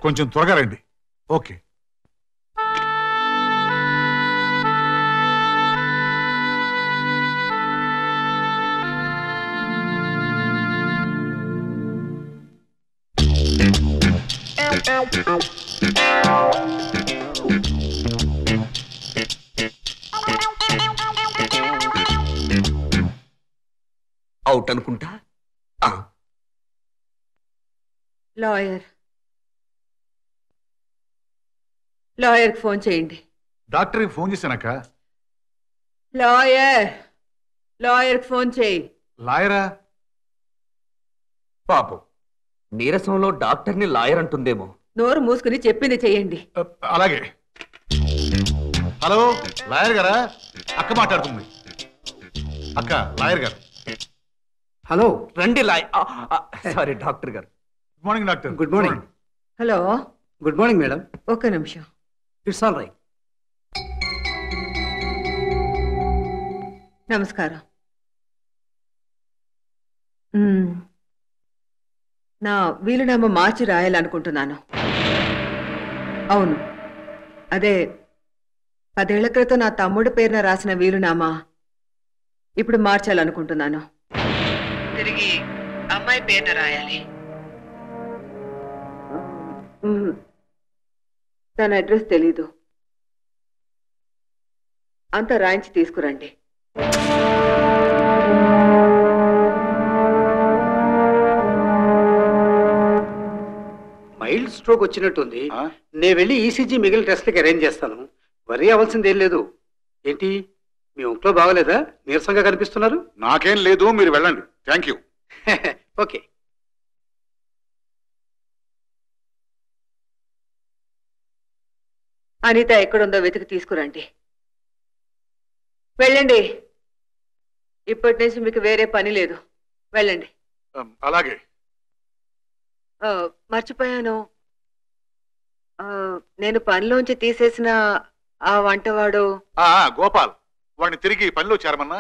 కొంచెం త్వరగా రండి ఓకే అవుట్ అనుకుంటా ఆ, లాయర్ లాయర్కి ఫోన్ చేయండి డాక్టర్కి ఫోన్ చేశానక్క లాయర్ లాయర్కి ఫోన్ చేయి లాయరా పాపం నీరసంలో డాక్టర్ని లాయర్ అంటుందేమో నోరు మూసుకుని చెప్పింది చెయ్యండి అ, అలాగే హలో లాయర్ గారా అక్క మాట్లాడుతుంది అక్క లాయర్ గారు హలో రండి లాయర్ సారీ డాక్టర్ గారు good morning doctor good morning hello good morning madam ఒక్క నిమిషం ఇట్స్ ఆల్ రైట్ నమస్కారం మ్మ్. నా వీలునామా మార్చి రాయాలనుకుంటున్నాను అవును అదే పదేళ్ల క్రితం నా తమ్ముడి పేరున రాసిన వీలునామా ఇప్పుడు మార్చాలనుకుంటున్నాను తిరిగి అమ్మాయి పేరున రాయాలి మ్మ్. తన అడ్రస్ తెలీదు అంతా రాయించి తీసుకురండి మైల్డ్ స్ట్రోక్ వచ్చినట్టుంది ఆ? నేను వెళ్ళి ఈసీజీ మిగిలిన టెస్ట్లకి అరేంజ్ చేస్తాను వరీ అవ్వాల్సింది ఏం లేదు ఏంటి మీ ఒంట్లో బాగలేదా నీరసంగా కనిపిస్తున్నారు నాకేం లేదు మీరు వెళ్ళండి థ్యాంక్ యూ ఓకే అనిత ఎక్కడుందో వెతికి తీసుకురండి వెళ్ళండి ఇప్పటి నుంచి మీకు వేరే పని లేదు వెళ్ళండి అలాగే ఆ, మర్చిపోయాను ఆ, నేను పనిలోంచి తీసేసిన ఆ వంటవాడు ఆ, ఆ, గోపాల్ వాడిని తిరిగి పనిలో చేరమన్నా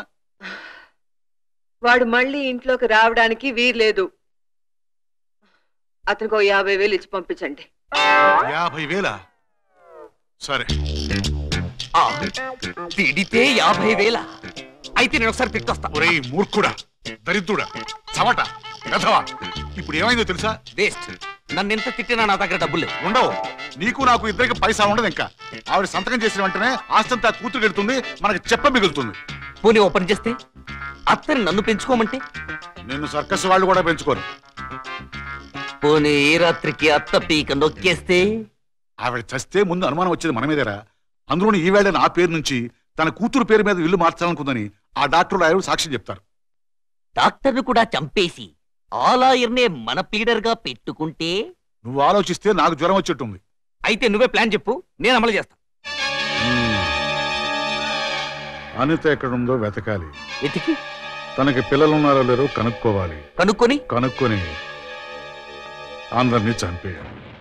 వాడు మళ్ళీ ఇంట్లోకి రావడానికి వీల్లేదు అతనికి ఓ యాభై వేలు ఇచ్చి పంపించండి యాభై వేల సరే ఆ, తిడితే యాభై వేల అయితే నేను ఒకసారి తిట్టొస్తా ఒరేయ్ మూర్ఖుడా దరిద్రుడా చవట గధవా ఇప్పుడు ఏమైందో తెలుసా వేస్ట్ నన్ను ఎంత తిట్టినా నా దగ్గర డబ్బులు లేవు ఉండవు నీకు నాకు ఇద్దరికి పైసా ఉండదు ఇంకా ఆవిడ సంతకం చేసిన వెంటనే ఆస్తంతా కూతురు వెళ్తుంది మనకి చెప్ప మిగులుతుంది పోనీ ఓపెన్ చేస్తే అత్తని నన్ను పెంచుకోమంటే నిన్ను సర్కస్ వాళ్ళు కూడా పెంచుకోరు పోనీ ఈ రాత్రికి అత్త పీక నొక్కేస్తే ఆవిడ చస్తే ముందు అనుమానం వచ్చేది మన మీదేరా అందులోని ఈ వేళ నా పేరు నుంచి తన కూతురు పేరు మీద ఇల్లు మార్చాలనుకుందని ఆ డాక్టర్ లాయరు సాక్ష్యం చెప్తారు డాక్టర్ను కూడా చంపేసి ఆ లాయర్నే మన పీడర్గా పెట్టుకుంటే నువ్వు ఆలోచిస్తే నాకు జ్వరం వచ్చేట్టుంది అయితే నువ్వే ప్లాన్ చెప్పు నేను అమలు చేస్తా అనిత ఎక్కడుందో వెతకాలి వెతికి తనకి పిల్లలున్నారో లేరో కనుక్కోవాలి కనుక్కొని కనుక్కొని అందరినీ చంపేయాలి